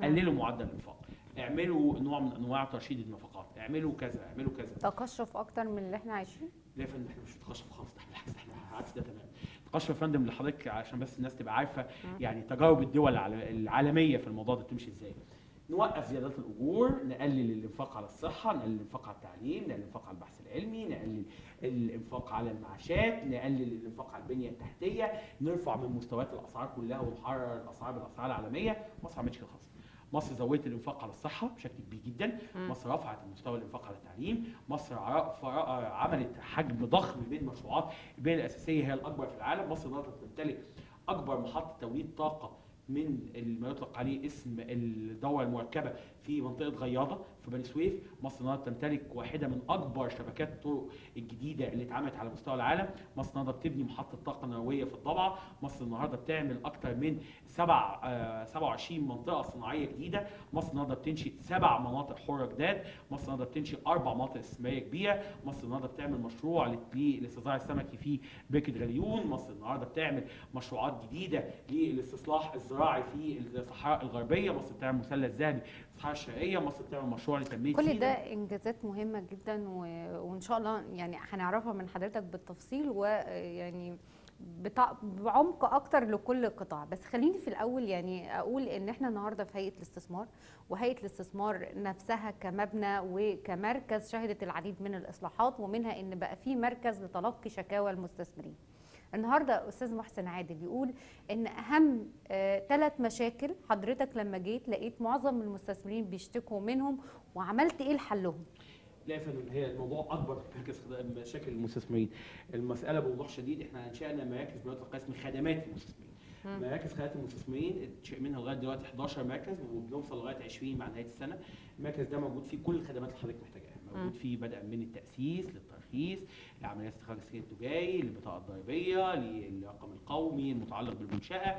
قللوا معدل الانفاق اعملوا نوع من انواع ترشيد النفقات اعملوا كذا اعملوا كذا تقشف اكتر من اللي احنا عايشين لا يا فندم احنا مش بنتقشف خالص ده بالعكس احنا عكس ده تماما التقشف يا فندم اللي حضرتك عشان بس الناس تبقى عارفه يعني تجارب الدول العال- العالميه في الموضوع ده بتمشي ازاي نوقف زيادات الاجور نقلل الانفاق على الصحه نقلل الانفاق على التعليم نقلل الانفاق على البحث العلمي نقلل الانفاق على المعاشات نقلل الانفاق على البنيه التحتيه نرفع من مستويات الاسعار كلها ونحرر الاسعار بالاسعار العالميه مصر ما عملتش كده خالص مصر زودت الانفاق على الصحه بشكل كبير جدا مم. مصر رفعت مستوى الانفاق على التعليم مصر ع- فرا- عملت حجم ضخم من المشروعات البنيه الاساسيه هي الاكبر في العالم مصر النهارده تمتلك اكبر محطه توليد طاقه من ال- ما يطلق عليه اسم الدوره المركبه في منطقه غياضه في بني سويف مصر النهارده تمتلك واحده من اكبر شبكات الطرق الجديده اللي اتعملت على مستوى العالم مصر النهارده بتبني محطه طاقه نوويه في الضبعه مصر النهارده بتعمل اكتر من سبع آه 27 منطقه صناعيه جديده مصر النهارده بتنشئ سبع مناطق حره جداد مصر النهارده بتنشئ اربع مناطق استثماريه كبيره مصر النهارده بتعمل مشروع لل- للاستزراع السمكي في بركه غليون مصر النهارده بتعمل مشروعات جديده للاستصلاح الزراعي في الصحراء الغربيه مصر بتعمل مثلث ذهبي في الصحراء الشرقيه مصر بتعمل مشروع لتنميه كل سيناء. ده انجازات مهمه جدا و... وان شاء الله يعني هنعرفها من حضرتك بالتفصيل ويعني بتع... بعمق اكتر لكل قطاع بس خليني في الاول يعني اقول ان احنا النهارده في هيئه الاستثمار وهيئه الاستثمار نفسها كمبنى وكمركز شهدت العديد من الاصلاحات ومنها ان بقى في مركز لتلقي شكاوى المستثمرين النهارده استاذ محسن عادل يقول ان اهم ثلاث مشاكل حضرتك لما جيت لقيت معظم المستثمرين بيشتكوا منهم وعملت ايه لحلهم لا يا فندم هي الموضوع اكبر من مركز خد- مشاكل المستثمرين المساله بوضوح شديد احنا انشانا مراكز ما يطلق اسم خدمات المستثمرين مم. مراكز خدمات المستثمرين اتشئ منها لغايه دلوقتي 11 مركز وبنوصل لغايه 20 مع نهايه السنه المركز ده موجود فيه كل الخدمات اللي حضرتك محتاجاها موجود فيه بدءا من التاسيس للترخيص لعمليات استخراج السجل التجاري للبطاقه الضريبيه للرقم القومي المتعلق بالمنشاه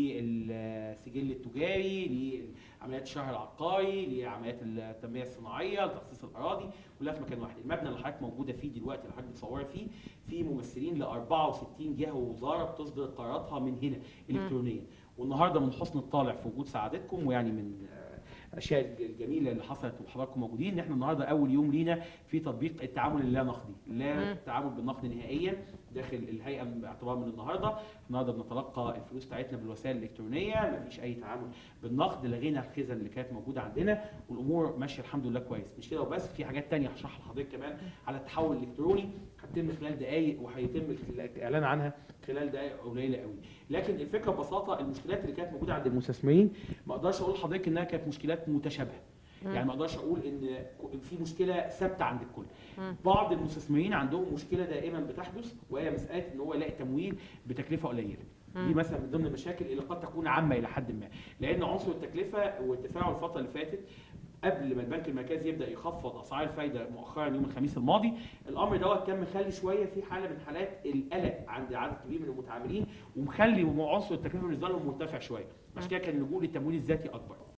للسجل التجاري لعمليات الشهر العقاري لعمليات التنميه الصناعيه لتخصيص الاراضي كلها في مكان واحد المبنى اللي حضرتك موجوده فيه دلوقتي اللي حضرتك بتصوري فيه في ممثلين ل 64 جهه ووزاره بتصدر قراراتها من هنا الكترونيا والنهارده من حسن الطالع في وجود سعادتكم ويعني من آه، الاشياء الجميله اللي حصلت وحضراتكم موجودين ان احنا النهارده اول يوم لينا في تطبيق التعامل اللا نقدي لا مم. التعامل بالنقد نهائيا داخل الهيئه باعتبار من النهارده النهارده بنتلقى الفلوس بتاعتنا بالوسائل الالكترونيه مفيش اي تعامل بالنقد لغينا الخزن اللي كانت موجوده عندنا والامور ماشيه الحمد لله كويس مش كده وبس في حاجات تانية هشرحها لحضرتك كمان على التحول الالكتروني هتتم خلال دقائق وهيتم الاعلان عنها خلال دقائق قليله قوي لكن الفكره ببساطه المشكلات اللي كانت موجوده عند المستثمرين ما اقدرش اقول لحضرتك انها كانت مشكلات متشابهه مم. يعني ما اقدرش اقول ان ك- في مشكله ثابته عند الكل مم. بعض المستثمرين عندهم مشكله دائما بتحدث وهي مساله ان هو يلاقي تمويل بتكلفه قليله دي مم. مثلا من ضمن المشاكل اللي قد تكون عامه الى حد ما لان عنصر التكلفه والتفاعل الفتره اللي فاتت قبل ما البنك المركزي يبدا يخفض اسعار الفايده مؤخرا يوم الخميس الماضي الامر دوت كان مخلي شويه في حاله من حالات القلق عند عدد كبير من المتعاملين ومخلي عنصر التكلفه بالنسبه لهم مرتفع شويه عشان كده كان اللجوء للتمويل الذاتي اكبر